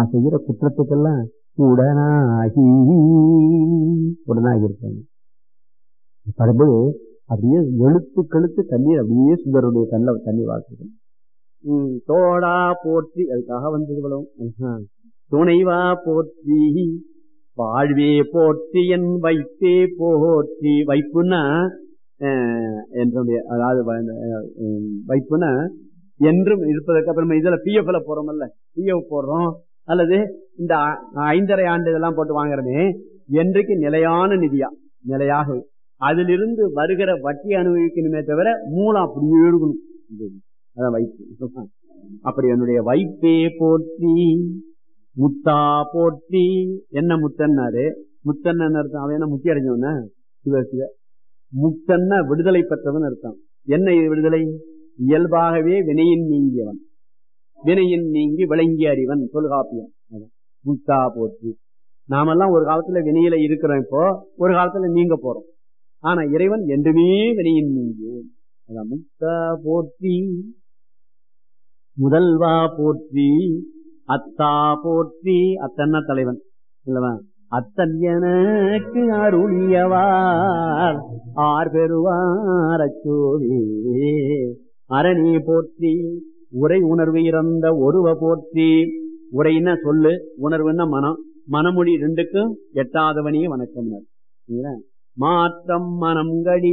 நான் செய்யற குற்றத்துக்கெல்லாம் உடனாகி உடனாகி இருக்காங்க படும்போது அப்படியே எழுத்து கழுத்து தண்ணீர் அப்படியே சுந்தருடைய கண்ணில் தண்ணி வாக்குது உம் தோடா போற்றி அதுக்காக வந்தது இவ்வளவு துணைவா போற்றி வாழ்வே போற்றி என் வைப்பே போற்றி வைப்புன்னா என்னுடைய அதாவது வைப்புனா என்றும் இருப்பதற்கு அப்புறம் இதுல பிஎஃப்ல போறோம்ல பிஎஃப் போடுறோம் அல்லது இந்த ஐந்தரை ஆண்டு இதெல்லாம் போட்டு வாங்குறமே என்றைக்கு நிலையான நிதியா நிலையாக அதிலிருந்து வருகிற வட்டி அனுபவிக்கணுமே தவிர மூலம் அப்படியே இருக்கணும் அதான் வைப்பு அப்படி என்னுடைய வைப்பே போற்றி முத்தா போற்றி என்ன முத்தன்னாரு முத்தன் அர்த்தம் அவன் என்ன முத்தி அடைஞ்சவன சிவ சிவ முத்தன்னா விடுதலை பெற்றவன் அர்த்தம் என்ன விடுதலை இயல்பாகவே வினையின் நீங்கியவன் வினையின் நீங்கி விளங்கி அறிவன் தொல்காப்பியம் முத்தா போற்றி நாமெல்லாம் ஒரு காலத்துல வினையில இருக்கிறோம் இப்போ ஒரு காலத்துல நீங்க போறோம் ஆனா இறைவன் என்றுமே வினையின் நீங்கியவன் அதான் முத்தா போற்றி முதல்வா போற்றி அத்தா போற்றி அத்தன்னா தலைவன் இல்லவா அத்தன் எனக்கு அருளியவார் ஆர் பெறுவார் அச்சோவே அரணி போற்றி உரை உணர்வு இறந்த ஒருவ போற்றி உரைன்னா சொல்லு உணர்வுன்னா மனம் மனமொழி ரெண்டுக்கும் எட்டாதவனே வணக்கம் மாற்றம் மனம் கடி